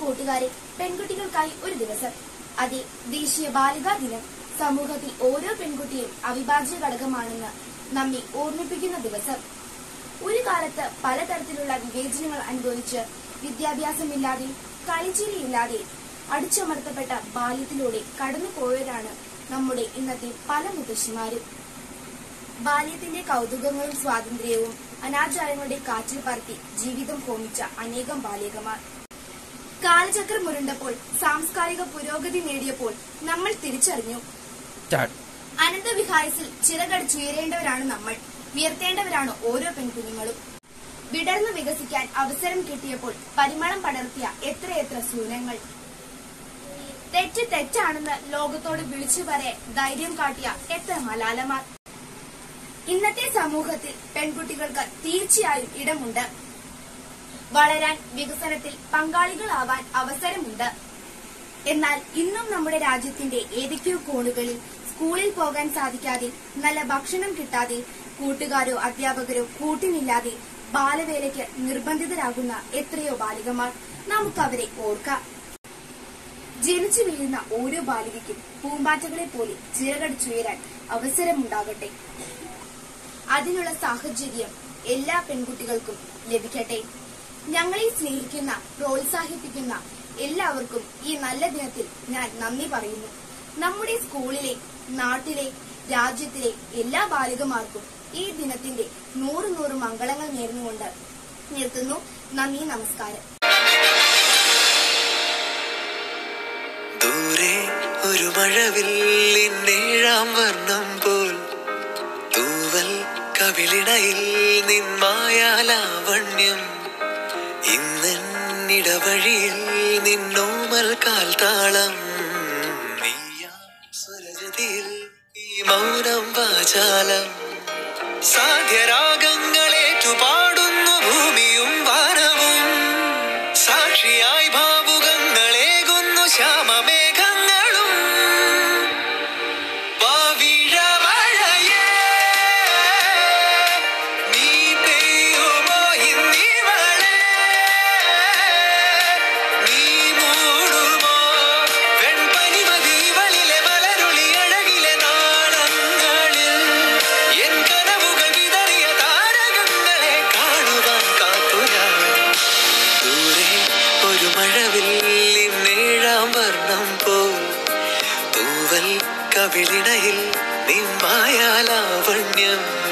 കൂട്ടുകാരെ പെൺകുട്ടികൾക്കായി ഒരു ദിവസം അതെ ദേശീയ ബാലികാ ദിനം സമൂഹത്തിൽ ഓരോ പെൺകുട്ടിയും അവിഭാജ്യ ഘടകമാണെന്ന് നമ്മെ ഓർമ്മിപ്പിക്കുന്ന ദിവസം ഒരു കാലത്ത് പലതരത്തിലുള്ള വിവേചനങ്ങൾ അനുഭവിച്ച് വിദ്യാഭ്യാസമില്ലാതെ കളിച്ചിരിയില്ലാതെ അടിച്ചമർത്തപ്പെട്ട ബാല്യത്തിലൂടെ കടന്നുപോയവരാണ് നമ്മുടെ ഇന്നത്തെ പല മുത്തശ്ശിമാരും ബാല്യത്തിന്റെ കൗതുകങ്ങളും സ്വാതന്ത്ര്യവും അനാചാരങ്ങളുടെ കാറ്റിൽ പറത്തി ജീവിതം ഹോമിച്ച അനേകം ബാലികമാർ കാലചക്രം ഉരുണ്ടപ്പോൾ സാംസ്കാരിക പുരോഗതി നേടിയപ്പോൾ നമ്മൾ തിരിച്ചറിഞ്ഞു സ്റ്റാർട്ട് അനന്തവിഹായസിൽ ചിറകടിച്ചുയരേണ്ടവരാണ് നമ്മൾ ഉയർത്തേണ്ടവരാണ് ഓരോ പെൺകുഞ്ഞുങ്ങളും വിടർന്നു വികസിക്കാൻ അവസരം കിട്ടിയപ്പോൾ പരിമളം പടർത്തിയ എത്രയെത്ര സൂനങ്ങൾ തെറ്റ് തെറ്റാണെന്ന് ലോകത്തോട് വിളിച്ചു പറയാൻ ധൈര്യം കാട്ടിയ എത്ര മലാലമാർ ഇന്നത്തെ സമൂഹത്തിൽ പെൺകുട്ടികൾക്ക് തീർച്ചയായും ഇടമുണ്ട് വളരാൻ വികസനത്തിൽ പങ്കാളികളാവാൻ അവസരമുണ്ട് എന്നാൽ ഇന്നും നമ്മുടെ രാജ്യത്തിന്റെ ഏതൊക്കെയോ കോണുകളിൽ സ്കൂളിൽ പോകാൻ സാധിക്കാതെ നല്ല ഭക്ഷണം കിട്ടാതെ കൂട്ടുകാരോ അധ്യാപകരോ കൂട്ടിനില്ലാതെ ബാലവേലയ്ക്ക് നിർബന്ധിതരാകുന്ന എത്രയോ ബാലികമാർ നമുക്കവരെ ഓർക്കാം ജനിച്ചു വീഴുന്ന ഓരോ ബാലികയ്ക്കും പൂമ്പാറ്റകളെ പോലെ ചിറകടിച്ചുയരാൻ അവസരമുണ്ടാകട്ടെ അതിനുള്ള സാഹചര്യം എല്ലാ പെൺകുട്ടികൾക്കും ലഭിക്കട്ടെ ഞങ്ങളെ സ്നേഹിക്കുന്ന പ്രോത്സാഹിപ്പിക്കുന്ന എല്ലാവർക്കും ഈ നല്ല ദിനത്തിൽ ഞാൻ നന്ദി പറയുന്നു നമ്മുടെ സ്കൂളിലെ നാട്ടിലെ രാജ്യത്തിലെ എല്ലാ ബാലികമാർക്കും ഈ ദിനത്തിന്റെ നൂറ് നൂറ് മംഗളങ്ങൾ നേർന്നുകൊണ്ട് നിർത്തുന്നു നന്ദി നമസ്കാരം ദൂരെ ഒരു മഴവില്ലിന്നേഴാം വർണ്ണം പോൽ തൂവൽ കവിളിണയിൽ നിന്മായാലാവണ്യം ഇന്നിടവഴിയിൽ നിന്നോമൽ കാൽത്താളം നീയാ സ്വരജതിയിൽ ഈ മൗനം വാചാലം സാധ്യരാഗങ്ങളേറ്റു പാടുന്നു ഭൂമിയും വാനവും സാക്ഷിയായി ഭാവുകങ്ങളേകുന്നു ശ്യാമമേഘങ്ങളും പവിഴമഴയേ, നീ പെയ്യുമോ ഇന്നിവളെ? നീ മൂടുമോ വെൺപനിമതിവളിലെ മലരുളി അഴകിലെ നാളങ്ങളിൽ എൻ കനവുകൾ വിതറിയ താരകങ്ങളെ കാണുവാൻ കാത്തു ഞാൻ ദൂരെ ഒരു മഴവില്ലിന്നേഴാം വർണ്ണം പോൽ തൂവൽ കവിളിണയിൽ നിമ്മായാലാവണ്യം